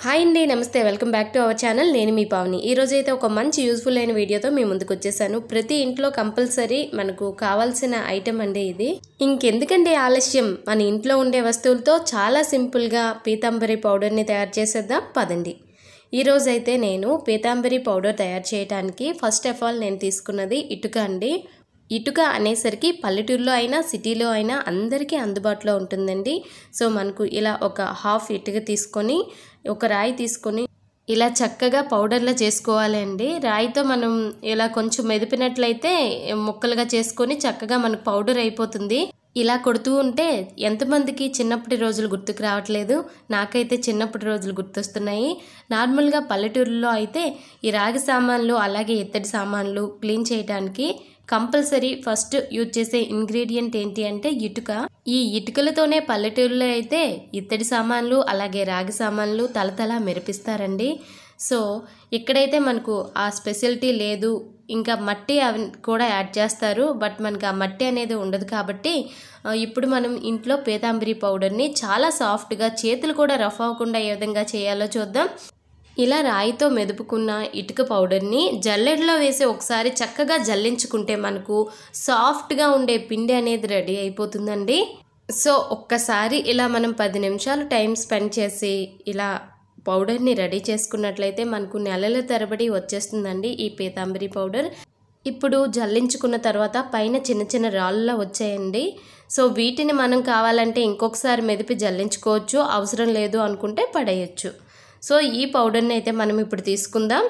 hi అండి నమస్తే welcome back to our channel నేను మీ పావని ఈ రోజు అయితే ఒక మంచి యూస్ఫుల్ అయిన వీడియోతో మీ ముందుకు వచ్చేసాను ప్రతి ఇంట్లో కంపల్సరీ మనకు కావాల్సిన ఐటెం అండి ఇది ఇంకెందుకండి ఆలస్యం మన ఇంట్లో ఉండే వస్తువులతో చాలా సింపుల్గా పీతాంబరి పౌడర్ని తయారు చేసేద్దాం పదండి ఈ రోజు అయితే నేను పీతాంబరి పౌడర్ తయారు చేయడానికి ఫస్ట్ ఆఫ్ ఆల్ నేను తీసుకున్నది ఇటుక అండి ఇటుక అనేసరికి పల్లెటూరులో అయినా సిటీలో అయినా అందరికీ అందుబాటులో ఉంటుందండి సో మనకు ఇలా ఒక హాఫ్ ఇటుక తీసుకొని ఒక రాయి తీసుకొని ఇలా చక్కగా పౌడర్లా చేసుకోవాలి అండి రాయితో మనం ఇలా కొంచెం మెదిపినట్లయితే ముక్కలుగా చేసుకొని చక్కగా మనకు పౌడర్ అయిపోతుంది ఇలా కొడుతూ ఉంటే ఎంతమందికి చిన్నప్పటి రోజులు గుర్తుకు రావట్లేదు నాకైతే చిన్నప్పటి రోజులు గుర్తొస్తున్నాయి నార్మల్గా పల్లెటూరులో అయితే ఈ రాగి సామాన్లు అలాగే ఇత్తడి సామాన్లు క్లీన్ చేయడానికి కంపల్సరీ ఫస్ట్ యూజ్ చేసే ఇంగ్రీడియంట్ ఏంటి అంటే ఇటుక ఈ ఇటుకలతోనే పల్లెటూరులో అయితే ఇత్తడి సామాన్లు అలాగే రాగి సామాన్లు తలతల మెరిపిస్తారండి సో ఇక్కడైతే మనకు ఆ స్పెషాలిటీ లేదు ఇంకా మట్టి అవి కూడా యాడ్ చేస్తారు బట్ మనకి ఆ మట్టి అనేది ఉండదు కాబట్టి ఆ, ఇప్పుడు మనం ఇంట్లో పీతాంబరి పౌడర్ని చాలా సాఫ్ట్గా చేతులు కూడా రఫ్ అవ్వకుండా ఏ విధంగా చేయాలో చూద్దాం ఇలా రాయితో మెదుపుకున్న ఇటుక పౌడర్ని జల్లెడలో వేసి ఒకసారి చక్కగా జల్లించుకుంటే మనకు సాఫ్ట్గా ఉండే పిండి అనేది రెడీ అయిపోతుందండి సో ఒక్కసారి ఇలా మనం పది నిమిషాలు టైం స్పెండ్ చేసి ఇలా పౌడర్ని రెడీ చేసుకున్నట్లయితే మనకు నెలల తరబడి వచ్చేస్తుందండి ఈ పీతాంబరి పౌడర్ ఇప్పుడు జల్లించుకున్న తర్వాత పైన చిన్న చిన్న రాళ్ళలా వచ్చాయండి సో వీటిని మనం కావాలంటే ఇంకొకసారి మెదిపి జల్లించుకోవచ్చు అవసరం లేదు అనుకుంటే పడేయచ్చు సో ఈ పౌడర్ని అయితే మనం ఇప్పుడు తీసుకుందాం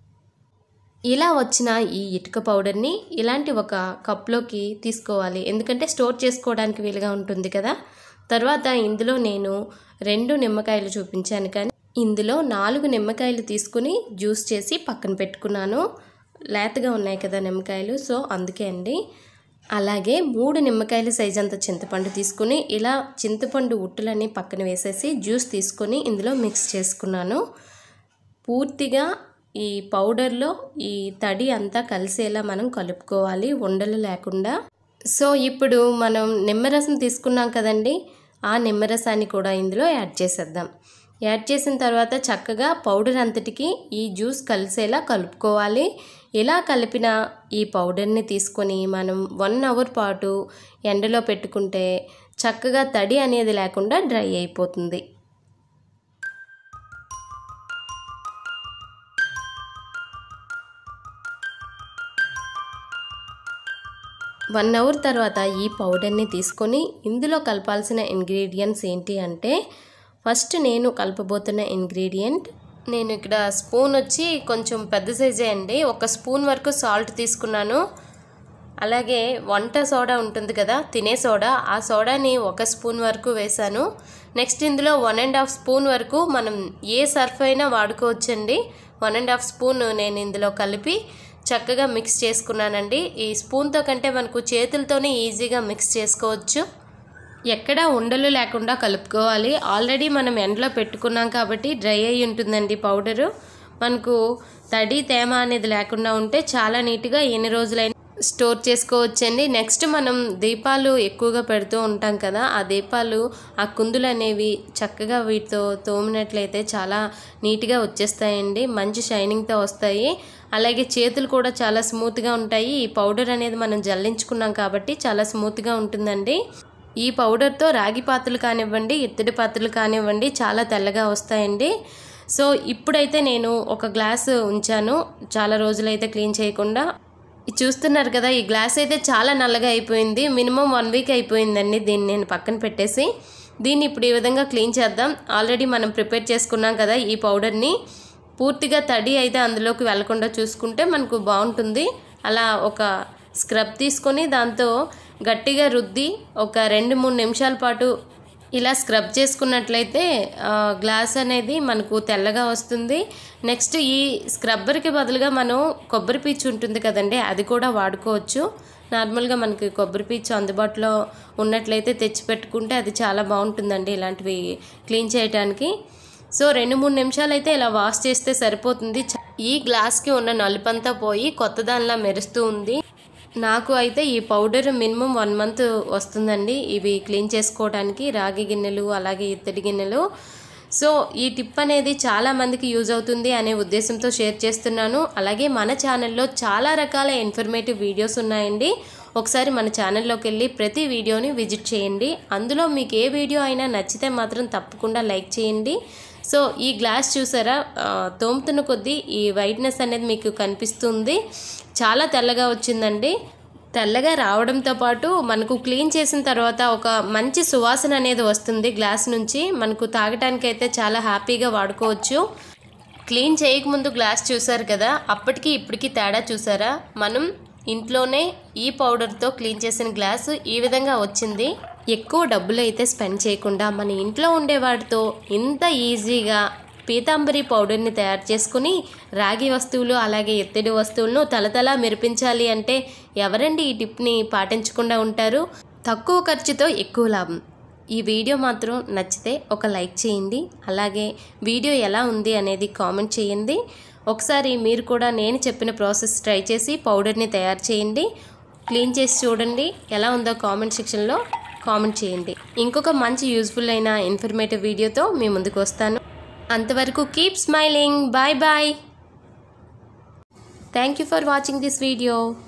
ఇలా వచ్చిన ఈ ఇటుక పౌడర్ని ఇలాంటి ఒక కప్లోకి తీసుకోవాలి ఎందుకంటే స్టోర్ చేసుకోవడానికి వీలుగా ఉంటుంది కదా తర్వాత ఇందులో నేను రెండు నిమ్మకాయలు చూపించాను కానీ ఇందులో నాలుగు నిమ్మకాయలు తీసుకుని జ్యూస్ చేసి పక్కన పెట్టుకున్నాను లేతగా ఉన్నాయి కదా నిమ్మకాయలు సో అందుకే అండి అలాగే మూడు నిమ్మకాయల సైజ్ అంత చింతపండు తీసుకుని ఇలా చింతపండు ఉట్టులన్నీ పక్కన వేసేసి జ్యూస్ తీసుకొని ఇందులో మిక్స్ చేసుకున్నాను పూర్తిగా ఈ పౌడర్లో ఈ తడి అంతా కలిసేలా మనం కలుపుకోవాలి ఉండలు లేకుండా సో ఇప్పుడు మనం నిమ్మరసం తీసుకున్నాం కదండి ఆ నిమ్మరసాన్ని కూడా ఇందులో యాడ్ చేసేద్దాం యాడ్ చేసిన తర్వాత చక్కగా పౌడర్ అంతటికి ఈ జ్యూస్ కలిసేలా కలుపుకోవాలి ఇలా కలిపిన ఈ పౌడర్ని తీసుకొని మనం వన్ అవర్ పాటు ఎండలో పెట్టుకుంటే చక్కగా తడి అనేది లేకుండా డ్రై అయిపోతుంది వన్ అవర్ తర్వాత ఈ పౌడర్ని తీసుకొని ఇందులో కలపాల్సిన ఇంగ్రీడియంట్స్ ఏంటి అంటే ఫస్ట్ నేను కలపబోతున్న ఇంగ్రీడియంట్ నేను ఇక్కడ స్పూన్ వచ్చి కొంచెం పెద్ద సైజే అండి ఒక స్పూన్ వరకు సాల్ట్ తీసుకున్నాను అలాగే వంట సోడా ఉంటుంది కదా తినే సోడా ఆ సోడాని ఒక స్పూన్ వరకు వేశాను నెక్స్ట్ ఇందులో వన్ అండ్ హాఫ్ స్పూన్ వరకు మనం ఏ సర్ఫ్ అయినా వాడుకోవచ్చండి వన్ అండ్ హాఫ్ స్పూన్ నేను ఇందులో కలిపి చక్కగా మిక్స్ చేసుకున్నానండి ఈ స్పూన్తో కంటే మనకు చేతులతోనే ఈజీగా మిక్స్ చేసుకోవచ్చు ఎక్కడ ఉండలు లేకుండా కలుపుకోవాలి ఆల్రెడీ మనం ఎండలో పెట్టుకున్నాం కాబట్టి డ్రై అయి ఉంటుందండి పౌడరు మనకు తడి తేమ అనేది లేకుండా ఉంటే చాలా నీట్గా ఎన్ని రోజులైనా స్టోర్ చేసుకోవచ్చండి నెక్స్ట్ మనం దీపాలు ఎక్కువగా పెడుతూ ఉంటాం కదా ఆ దీపాలు ఆ కుందులు అనేవి చక్కగా వీటితో తోమినట్లయితే చాలా నీట్గా వచ్చేస్తాయండి మంచి షైనింగ్తో వస్తాయి అలాగే చేతులు కూడా చాలా స్మూత్గా ఉంటాయి ఈ పౌడర్ అనేది మనం జల్లించుకున్నాం కాబట్టి చాలా స్మూత్గా ఉంటుందండి ఈ పౌడర్తో రాగి పాత్రలు కానివ్వండి ఇత్తడి పాత్రలు కానివ్వండి చాలా తెల్లగా వస్తాయండి సో ఇప్పుడైతే నేను ఒక గ్లాసు ఉంచాను చాలా రోజులైతే క్లీన్ చేయకుండా ఇది చూస్తున్నారు కదా ఈ గ్లాస్ అయితే చాలా నల్లగా అయిపోయింది మినిమం వన్ వీక్ అయిపోయిందండి దీన్ని నేను పక్కన పెట్టేసి దీన్ని ఇప్పుడు ఈ విధంగా క్లీన్ చేద్దాం ఆల్రెడీ మనం ప్రిపేర్ చేసుకున్నాం కదా ఈ పౌడర్ని పూర్తిగా తడి అయితే అందులోకి వెళ్లకుండా చూసుకుంటే మనకు బాగుంటుంది అలా ఒక స్క్రబ్ తీసుకొని దాంతో గట్టిగా రుద్ది ఒక రెండు మూడు నిమిషాల పాటు ఇలా స్క్రబ్ చేసుకున్నట్లయితే ఆ, గ్లాస్ అనేది మనకు తెల్లగా వస్తుంది నెక్స్ట్ ఈ స్క్రబ్బర్కి బదులుగా మనం కొబ్బరి పీచు ఉంటుంది కదండి అది కూడా వాడుకోవచ్చు నార్మల్గా మనకి కొబ్బరి పీచు అందుబాటులో ఉన్నట్లయితే తెచ్చి పెట్టుకుంటే అది చాలా బాగుంటుందండి ఇలాంటివి క్లీన్ చేయడానికి సో రెండు మూడు నిమిషాలు అయితే ఇలా వాష్ చేస్తే సరిపోతుంది చ- ఈ గ్లాస్కి ఉన్న నలుపంతా పోయి కొత్త దానిలా మెరుస్తూ ఉంది నాకు అయితే ఈ పౌడర్ మినిమం వన్ మంత్ వస్తుందండి ఇవి క్లీన్ చేసుకోవడానికి రాగి గిన్నెలు అలాగే ఇత్తడి గిన్నెలు సో ఈ టిప్ అనేది చాలా మందికి యూజ్ అవుతుంది అనే ఉద్దేశంతో షేర్ చేస్తున్నాను అలాగే మన ఛానల్లో చాలా రకాల ఇన్ఫర్మేటివ్ వీడియోస్ ఉన్నాయండి ఒకసారి మన ఛానల్లోకి వెళ్ళి ప్రతి వీడియోని విజిట్ చేయండి అందులో మీకు ఏ వీడియో అయినా నచ్చితే మాత్రం తప్పకుండా లైక్ చేయండి సో ఈ గ్లాస్ చూసారా ఆ, తోముతున్న కొద్దీ ఈ వైట్నెస్ అనేది మీకు కనిపిస్తుంది చాలా తెల్లగా వచ్చిందండి తెల్లగా రావడంతో పాటు మనకు క్లీన్ చేసిన తర్వాత ఒక మంచి సువాసన అనేది వస్తుంది గ్లాస్ నుంచి మనకు తాగటానికి అయితే చాలా హ్యాపీగా వాడుకోవచ్చు క్లీన్ చేయకముందు గ్లాస్ చూసారు కదా అప్పటికి ఇప్పటికి తేడా చూసారా మనం ఇంట్లోనే ఈ పౌడర్తో క్లీన్ చేసిన గ్లాస్ ఈ విధంగా వచ్చింది ఎక్కువ డబ్బులు అయితే స్పెండ్ చేయకుండా మన ఇంట్లో ఉండే వాటితో ఇంత ఈజీగా పీతాంబరి పౌడర్ని తయారు చేసుకుని రాగి వస్తువులు అలాగే ఎత్తడి వస్తువులను తలతలా మెరిపించాలి అంటే ఎవరండి ఈ టిప్ని పాటించకుండా ఉంటారు తక్కువ ఖర్చుతో ఎక్కువ లాభం ఈ వీడియో మాత్రం నచ్చితే ఒక లైక్ చేయండి అలాగే వీడియో ఎలా ఉంది అనేది కామెంట్ చేయండి ఒకసారి మీరు కూడా నేను చెప్పిన ప్రాసెస్ ట్రై చేసి పౌడర్ని తయారు చేయండి క్లీన్ చేసి చూడండి ఎలా ఉందో కామెంట్ సెక్షన్లో కామెంట్ చేయండి ఇంకొక మంచి యూజ్ఫుల్ అయిన ఇన్ఫర్మేటివ్ వీడియోతో మీ ముందుకు వస్తాను అంతవరకు keep smiling bye bye thank you for watching this video